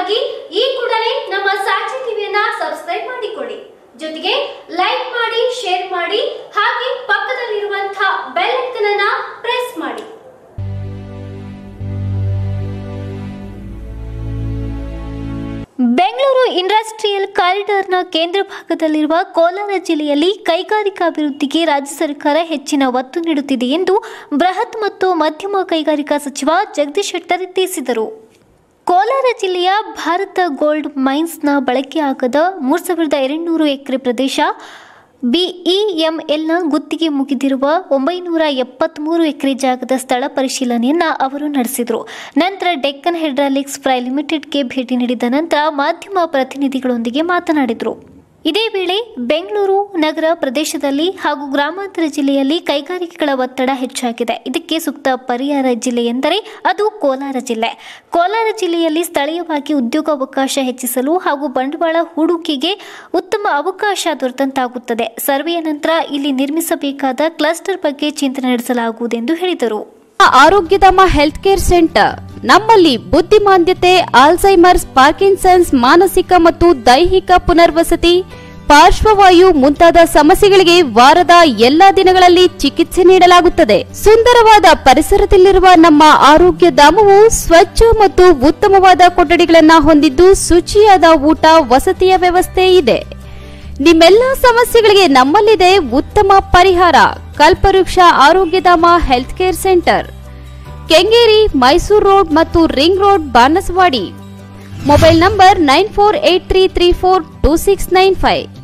ಮಾಹಿತಿಗಾಗಿ ಈ ಕೂಡಲೇ ನಮ್ಮ ಸಾಕ್ಷಿ ಟಿವಿಯನ್ನ ಸಬ್ಸ್ಕ್ರೈಬ್ ಮಾಡಿಕೊಳ್ಳಿ ಜೊತೆಗೆ ಲೈಕ್ ಮಾಡಿ ಶೇರ್ ಮಾಡಿ ಹಾಗೆ ಪಕ್ಕದಲ್ಲಿರುವಂತಹ ಬೆಲ್ ಐಕನ್ ಅನ್ನ ಪ್ರೆಸ್ ಮಾಡಿ ಬೆಂಗಳೂರು ಇಂಡಸ್ಟ್ರಿಯಲ್ ಕಾರಿಡಾರ್ನ ಕೇಂದ್ರ ಭಾಗದಲ್ಲಿರುವ ಕೋಲಾರ ಜಿಲ್ಲೆಯಲ್ಲಿ ಕೈಗಾರಿಕಾಭಿವೃದ್ಧಿಗೆ ರಾಜ್ಯ ಸರ್ಕಾರ ಹೆಚ್ಚಿನ ಒತ್ತು ನೀಡುತ್ತಿದೆ ಎಂದು ಬೃಹತ್ ಮತ್ತು ಮಧ್ಯಮ ಕೈಗಾರಿಕಾ ಸಚಿವ ಜಗದೀಶ್ ಶೆಟ್ಟರ್ ತಿಳಿಸಿದರು ಕೋಲಾರ ಜಿಲ್ಲೆಯ ಭಾರತ ಗೋಲ್ಡ್ ಮೈನ್ಸ್ನ ಬಳಕೆಯಾಗದ ಮೂರು ಸಾವಿರದ ಎರಡುನೂರು ಎಕರೆ ಪ್ರದೇಶ ಬಿಇಎಂಎಲ್ನ ಗುತ್ತಿಗೆ ಮುಗಿದಿರುವ ಒಂಬೈನೂರ ಎಪ್ಪತ್ತ್ಮೂರು ಎಕರೆ ಜಾಗದ ಸ್ಥಳ ಪರಿಶೀಲನೆಯನ್ನ ಅವರು ನಡೆಸಿದರು ನಂತರ ಡೆಕ್ಕನ್ ಹೈಡ್ರಾಲಿಕ್ಸ್ ಪ್ರೈ ಲಿಮಿಟೆಡ್ಗೆ ಭೇಟಿ ನೀಡಿದ ನಂತರ ಮಾಧ್ಯಮ ಪ್ರತಿನಿಧಿಗಳೊಂದಿಗೆ ಮಾತನಾಡಿದರು ಇದೇ ವೇಳೆ ಬೆಂಗಳೂರು ನಗರ ಪ್ರದೇಶದಲ್ಲಿ ಹಾಗೂ ಗ್ರಾಮಾಂತರ ಜಿಲ್ಲೆಯಲ್ಲಿ ಕೈಗಾರಿಕೆಗಳ ಒತ್ತಡ ಹೆಚ್ಚಾಗಿದೆ ಇದಕ್ಕೆ ಸೂಕ್ತ ಪರಿಹಾರ ಜಿಲ್ಲೆ ಎಂದರೆ ಅದು ಕೋಲಾರ ಜಿಲ್ಲೆ ಕೋಲಾರ ಜಿಲ್ಲೆಯಲ್ಲಿ ಸ್ಥಳೀಯವಾಗಿ ಉದ್ಯೋಗಾವಕಾಶ ಹೆಚ್ಚಿಸಲು ಹಾಗೂ ಬಂಡವಾಳ ಹೂಡಿಕೆಗೆ ಉತ್ತಮ ಅವಕಾಶ ದೊರೆತಂತಾಗುತ್ತದೆ ಸರ್ವೆಯ ನಂತರ ಇಲ್ಲಿ ನಿರ್ಮಿಸಬೇಕಾದ ಕ್ಲಸ್ಟರ್ ಬಗ್ಗೆ ಚಿಂತನೆ ನಡೆಸಲಾಗುವುದೆಂದು ಹೇಳಿದರು ಆರೋಗ್ಯಧಾಮ ಹೆಲ್ತ್ ಕೇರ್ ಸೆಂಟರ್ ನಮ್ಮಲ್ಲಿ ಬುದ್ಧಿಮಾಂದ್ಯತೆ ಆಲ್ಝೈಮರ್ಸ್ ಪಾರ್ಕಿನ್ಸನ್ಸ್ ಮಾನಸಿಕ ಮತ್ತು ದೈಹಿಕ ಪುನರ್ವಸತಿ ಪಾರ್ಶ್ವವಾಯು ಮುಂತಾದ ಸಮಸ್ಯೆಗಳಿಗೆ ವಾರದ ಎಲ್ಲಾ ದಿನಗಳಲ್ಲಿ ಚಿಕಿತ್ಸೆ ನೀಡಲಾಗುತ್ತದೆ ಸುಂದರವಾದ ಪರಿಸರದಲ್ಲಿರುವ ನಮ್ಮ ಆರೋಗ್ಯ ಧಾಮವು ಸ್ವಚ್ಛ ಮತ್ತು ಉತ್ತಮವಾದ ಕೊಠಡಿಗಳನ್ನ ಹೊಂದಿದ್ದು ಶುಚಿಯಾದ ಊಟ ವಸತಿಯ ವ್ಯವಸ್ಥೆ ಇದೆ ನಿಮ್ಮೆಲ್ಲ ಸಮಸ್ಯೆಗಳಿಗೆ ನಮ್ಮಲ್ಲಿದೆ ಉತ್ತಮ ಪರಿಹಾರ Kalpavriksha Arogyadhama health care centre Kengeri Mysuru road ಮತ್ತು ring road Banaswadi mobile number nine four eight three three four two six nine five